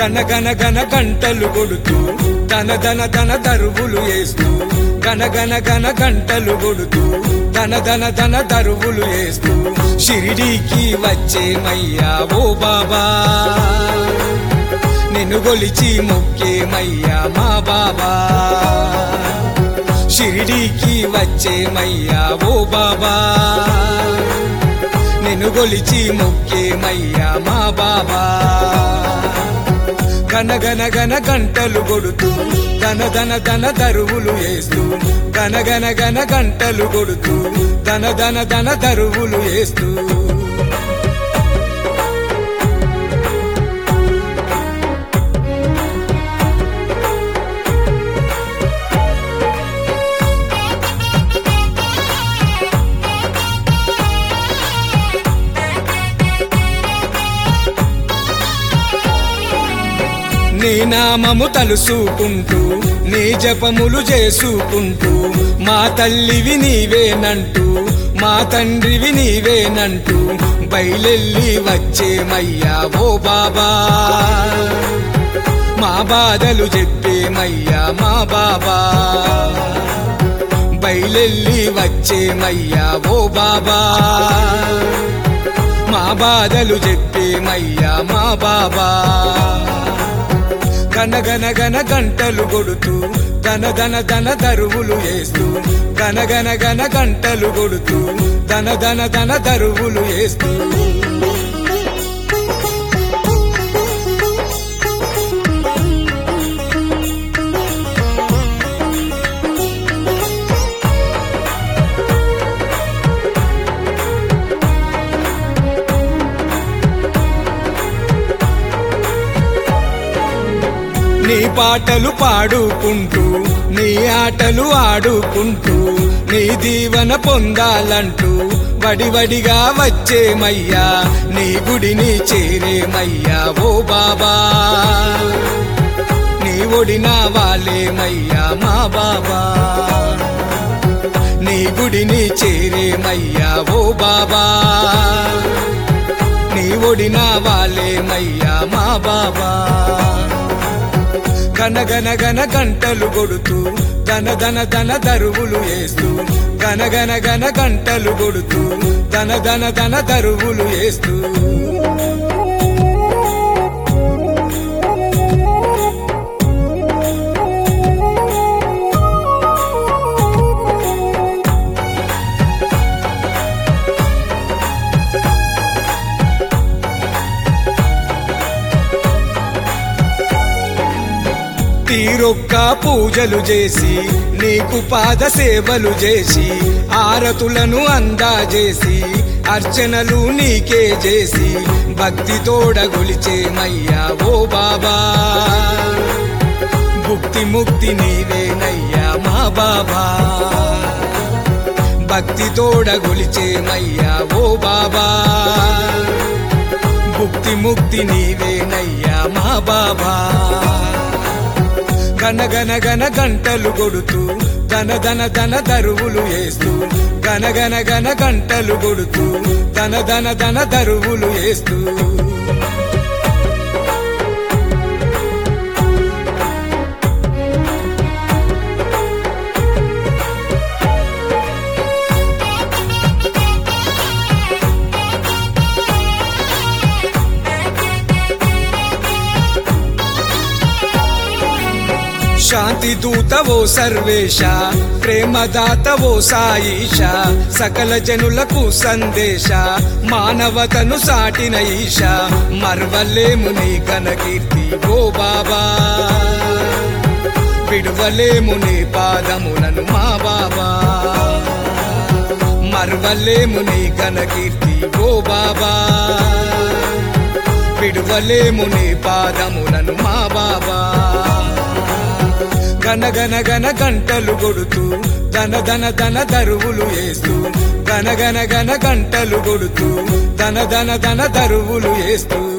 గన గన గన గంటలు కొడుతూ ధన ధన ధన దరువులు వేస్తూ గన గన గన గంటలు కొడుతూ ధన ధన ధన దరువులు వేస్తూ షిరిడీకి వచ్చేమయ్యా ఓ బాబా నిన్ను గొలిచి మొక్కేమయ్యా మా బాబా షిరిడీకి వచ్చేమయ్యా ఓ బాబా నిన్ను గొలిచి మొక్కేమయ్యా మా బాబా గన గన గన గంటలు కొడుతూ ధన ధన ధన దరువులు వేస్తూ గన గన గన గంటలు కొడుతూ ధన ధన ధన దరువులు వేస్తూ నీ నామము తలుసుకుంటూ నీ జపములు చేసుకుంటూ మా తల్లివి నీవేనంటూ మా తండ్రివి నీవేనంటూ బయలెల్లి వచ్చేమయ్యా ఓ బాబా మా బాధలు చెప్పేమయ్యా మా బాబా బయలెల్లి వచ్చేమయ్యా ఓ బాబా మా బాధలు చెప్పేమయ్యా మా బాబా గన గన గన గంటలు కొడుతూ ధన ధన ధన దరువులు వేస్తూ గన గన గన గంటలు కొడుతూ ధన ధన ధన దరువులు వేస్తూ నీ పాటలు పాడుకుంటూ నీ ఆటలు ఆడుకుంటూ నీ దీవన పొందాలంటూ వడివడిగా వచ్చేమయ్యా నీ గుడిని చేరేమయ్యా ఓ బాబా నీ ఒడిన వాలేమయ్యా మా బాబా నీ గుడిని చేరేమయ్యా ఓ బాబా నీ ఒడిన వాలేమయ్యా మా బాబా గన గన గన గంటలు కొడుతూ ధన ధన ధన దరువులు వేస్తూ గన గన గన గంటలు కొడుతూ ధన ధన ధన దరువులు వేస్తూ తీరొక్క పూజలు చేసి నీకు పాద సేవలు చేసి ఆరతులను అందాజేసి అర్చనలు నీకే చేసి భక్తి తోడగొలిచేమయ్యా ఓ బాబా భుక్తి ముక్తి నీవేనయ్యా మా బాబా భక్తి తోడగొలిచేమయ్యా ఓ బాబా భుక్తి ముక్తి నీవేనయ్యా మా బాబా గన గన గన గంటలు కొడుతూ ధన ధన ధన దరువులు వేస్తూ గన గన గన గంటలు కొడుతూ ధన ధన ధన దరువులు వేస్తూ శాంతి దూతవో సర్వేశ ప్రేమదాతవో సాయిష సకల జనులకు సందేశ మానవతను సాటిన ఈశ మర్వలేము నీ కీర్తి ఓ బాబా విడువలేము నీ పాదములను మా బాబా మర్వలేము నీ కీర్తి ఓ బాబా విడువలేము నీ పాదములను మా బాబా గన గన గన గంటలు కొడుతూ ధన ధన ధన దరువులు వేస్తూ గన గన గన గంటలు కొడుతూ ధన ధన ధన దరువులు వేస్తూ